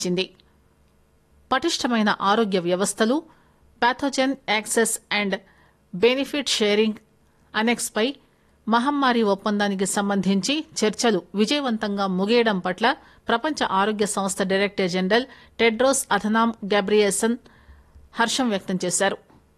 ఇచ్చింది పటిష్టమైన ఆరోగ్య వ్యవస్థలు pathogen access and benefit sharing annex పై మహమ్మారి ఒప్పందానికి సంబంధించి చర్చలు విజయవంతంగా ముగియడం పట్ల ప్రపంచ ఆరోగ్య సంస్థ director general Tedros Adhanom Ghebreyesus హర్షం వ్యక్తం చేశారు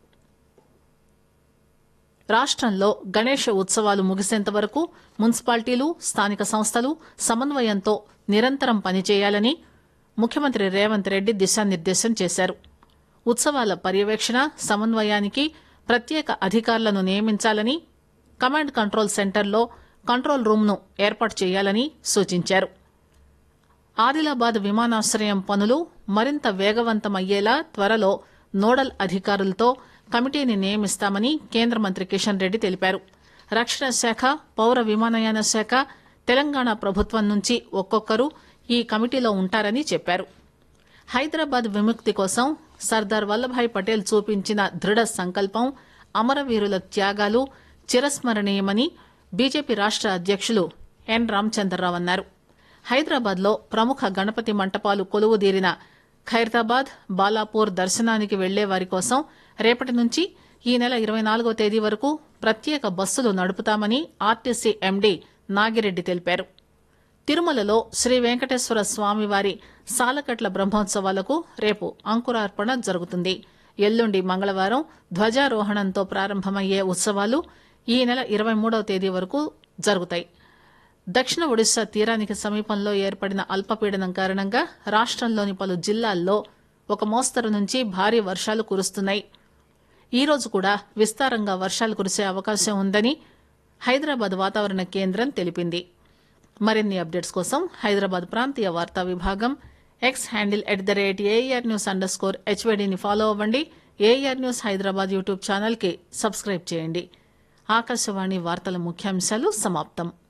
రాష్టంలో గణేష ఉత్సవాలు ముగిసేంత వరకు మున్సిపాలిటీలు స్థానిక సంస్థలు సమన్వయంతో నిరంతరం పనిచేయాలని ముఖ్యమంత్రి రేవంత్ రెడ్డి దిశానిర్దేశం చేశారు ఉత్సవాల పర్యవేక్షణ సమన్వయానికి ప్రత్యేక అధికారులను నియమించాలని కమాండ్ కంట్రోల్ సెంటర్లో కంట్రోల్ రూమ్ను ఏర్పాటు చేయాలని సూచించారు ఆదిలాబాద్ విమానాశ్రయం పనులు మరింత వేగవంతమయ్యేలా త్వరలో నోడల్ అధికారులతో కమిటీని నియమిస్తామని కేంద్ర మంత్రి కిషన్ రెడ్డి తెలిపారు రక్షణ శాఖ పౌర విమానయాన శాఖ తెలంగాణ ప్రభుత్వం నుంచి ఒక్కొక్కరు ఈ కమిటీలో ఉంటారని చెప్పారు హైదరాబాద్ విముక్తి కోసం సర్దార్ వల్లభాయ్ పటేల్ చూపించిన దృఢ సంకల్పం అమరవీరుల త్యాగాలు చిరస్మరణీయమని బీజేపీ రాష్ట అధ్యక్షులు ఎన్ రామచంద్రరావు అన్నారు హైదరాబాద్ లో ప్రముఖ గణపతి మంటపాలు కొలువుదీరిన ఖైరతాబాద్ బాలాపూర్ దర్శనానికి వెళ్లే వారి కోసం రేపటి నుంచి ఈ నెల ఇరవై నాలుగో తేదీ వరకు ప్రత్యేక బస్సులు నడుపుతామని ఆర్టీసీ ఎండీ నాగిరెడ్డి తెలిపారు తిరుమలలో శ్రీ వెంకటేశ్వర స్వామివారి సాలకట్ల బ్రహ్మోత్సవాలకు రేపు అంకురార్పణ జరుగుతుంది ఎల్లుండి మంగళవారం ధ్వజారోహణంతో ప్రారంభమయ్యే ఉత్సవాలు ఈ నెల ఇరవై మూడవ తేదీ వరకు జరుగుతాయి దక్షిణ ఒడిశా తీరానికి సమీపంలో ఏర్పడిన అల్పపీడనం కారణంగా రాష్టంలోని పలు జిల్లాల్లో ఒక మోస్తరు నుంచి భారీ వర్షాలు కురుస్తున్నాయి ఈ రోజు కూడా విస్తారంగా వర్షాలు కురిసే అవకాశం ఉందని హైదరాబాద్ వాతావరణ కేంద్రం తెలిపింది మరిన్ని అప్డేట్స్ కోసం హైదరాబాద్ ప్రాంతీయ వార్తా విభాగం X handle at the rate AR news underscore హెచ్వైడీని ఫాలో అవ్వండి ఏఆర్ న్యూస్ హైదరాబాద్ యూట్యూబ్ ఛానల్కి సబ్స్క్రైబ్ చేయండి ఆకాశవాణి వార్తల ముఖ్యాంశాలు సమాప్తం